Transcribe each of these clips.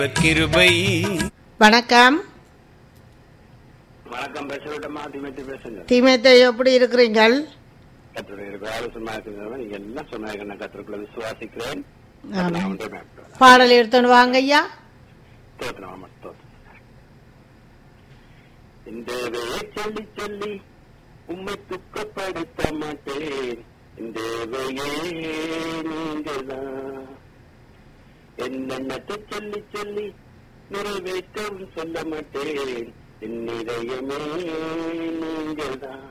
கிருபை வணக்கம் வணக்கம் பேசவிட்டமா திமித்து பேசுங்க தீமேத்தை எப்படி இருக்கிறீங்கள் கத்தருடைய வேலை சும்மா இருக்கிறவங்க நீங்க எல்லாம் சொன்னாங்க நான் கத்தருக்குள்ள விசுவாசிக்கிறேன் ஆமாம். நான் ஒன்றை மேற்கொள்கிறேன். பாடல் எடுத்துன்னு வாங்க ஐயா ஸ்தோத்திரம், ஆமாம், ஸ்தோத்திரம். இந்த வேலை சொல்லி சொல்லி உம்மை துக்கப்படுத்த மாட்டேன் இந்த வேலையே நீங்கள்தான் என்னென்னத்தை சொல்லி சொல்லி நிறைவேற்றவும் சொல்ல மாட்டேன் என் இதயமே நீங்கள்தான்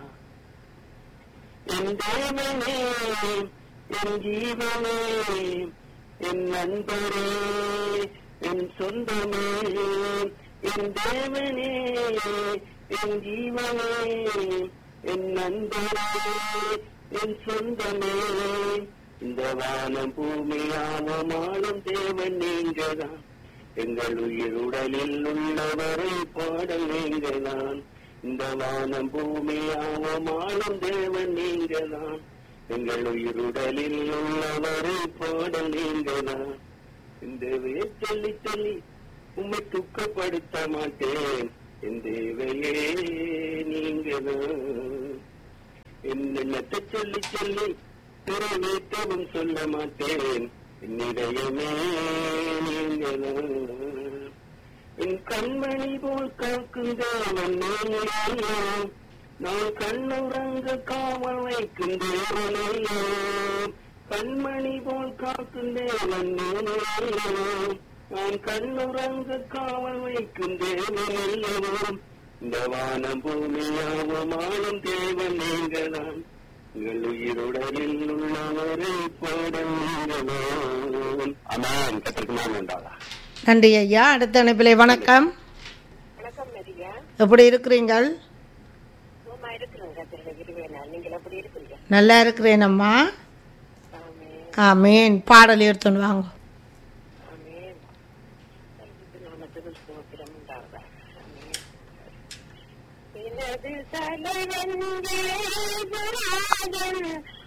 என் தேவனே என் ஜீவனே என் நண்பரே என் சொந்தமே என் தேவனே என் ஜீவனே என் நண்பரே என் சொந்தமே இந்த வானம் பூமியாவமானும் தேவன் நீங்கதான் எங்கள் உயிர் உடலில் உள்ளவரை பாடல் நீங்கதான் இந்த வானம் பூமியாவமானும் தேவன் நீங்கதான் எங்கள் உயிர் உடலில் உள்ளவரை பாடல் நீங்கதான் இந்த சொல்லி சொல்லி உம்மை துக்கப்படுத்த மாட்டேன் என் தேவையே நீங்கதான் என்னென்னத்தை சொல்லி சொல்லி நிறைவேற்றவும் சொல்ல மாட்டேன் என் இதயமே நீங்கதான் என் கண்மணி போல் காக்கும் தேவன் நீங்களோ நான் கண்ணுறங்க காவல் வைக்கும் தேவனையோ கண்மணி போல் காக்கும் தேவன் நீங்களோ நான் கண்ணுறங்க காவல் வைக்கும் தேவனையோ இந்த வானம் பூமியாவமானும் தேவன் நீங்கதான் உங்கள் உயிருடலில் உள்ளவரை பாடல் நீங்களாம் அமேன் கத்திற்கு நான் உண்டாதா நன்றி ஐயா அடுத்த அனுப்பிலே வணக்கம் வணக்கம் மரியா எப்படி இருக்கிறீங்கள் சும்மா இருக்கிறேன் கத்திர இருவேனா நீங்கள் எப்படி இருக்கிறீங்க நல்லா இருக்கிறேன் அம்மா ஆமே ஆமேன் பாடல் எடுத்துன்னு வாங்க ஆமேன் நாமத்துக்கு ஸ்தோத்திரம் உண்டாவதா ஆமேன் எனது தலைவன் தேவராஜன்